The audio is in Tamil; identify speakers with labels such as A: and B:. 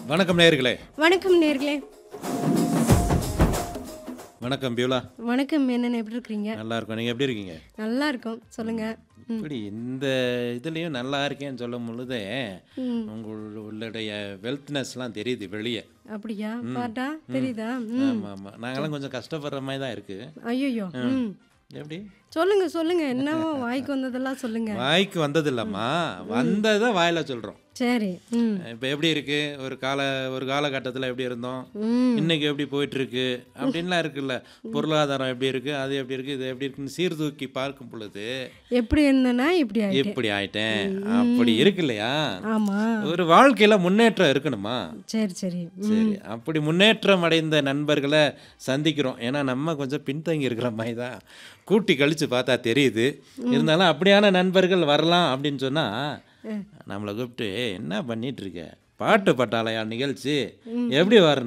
A: வணக்கம் நேர்களே
B: வணக்கம் நேர்களே
A: வணக்கம் பியூலா
B: வணக்கம் என்னென்ன எப்படி இருக்கிறீங்க
A: நல்லா இருக்கும் நீங்கள் எப்படி இருக்கீங்க
B: நல்லா இருக்கோம் சொல்லுங்க ம்,
A: இப்படி இந்த இதுலேயும் நல்லா இருக்கேன்னு சொல்லும் பொழுதே
B: ம்.
A: உங்களுடைய வெல்த்னஸ்லாம் தெரியுது வெளியே
B: அப்படியா பாட்டா தெரியுதா ம்
A: ஆமாம் ஆமாம் நாங்களாம் கொஞ்சம் கஷ்டப்படுற மாதிரி தான் இருக்குது
B: ஐயோ ம்
A: எப்படி
B: சொல்லுங்க சொல்லுங்க என்னவோ வாய்க்கு வந்ததெல்லாம் சொல்லுங்க
A: வாய்க்கு வந்தது இல்லைம்மா வந்ததை வாயில சொல்கிறோம்
B: சரி ம்
A: இப்போ எப்படி இருக்கு ஒரு கால ஒரு காலகட்டத்தில் எப்படி இருந்தோம்
B: ம்
A: இன்னைக்கு எப்படி போயிட்டு இருக்கு அப்படின்லாம் இருக்குல்ல பொருளாதாரம் எப்படி இருக்கு அது எப்படி இருக்கு இது எப்படி இருக்குன்னு சீர்தூக்கி பார்க்கும் பொழுது
B: எப்படி இருந்தேன்னா இப்படி ஆயிட்டு
A: இப்படி ஆயிட்டேன் அப்படி இருக்கு இல்லையா
B: ஆமா
A: ஒரு வாழ்க்கையில முன்னேற்றம் இருக்கணுமா
B: சரி சரி
A: சரி அப்படி முன்னேற்றம் அடைந்த நண்பர்களை சந்திக்கிறோம் ஏன்னா நம்ம கொஞ்சம் பின்தங்கி இருக்கிற மாதிரி தான் கூட்டி கழிச்சு பார்த்தா தெரியுது இருந்தாலும் அப்படியான நண்பர்கள் வரலாம் அப்படின்னு சொன்னா நம்மளை கூப்பிட்டு என்ன பண்ணிட்டு இருக்க பாட்டு பட்டாளையா நிகழ்ச்சி எப்படி வரணும்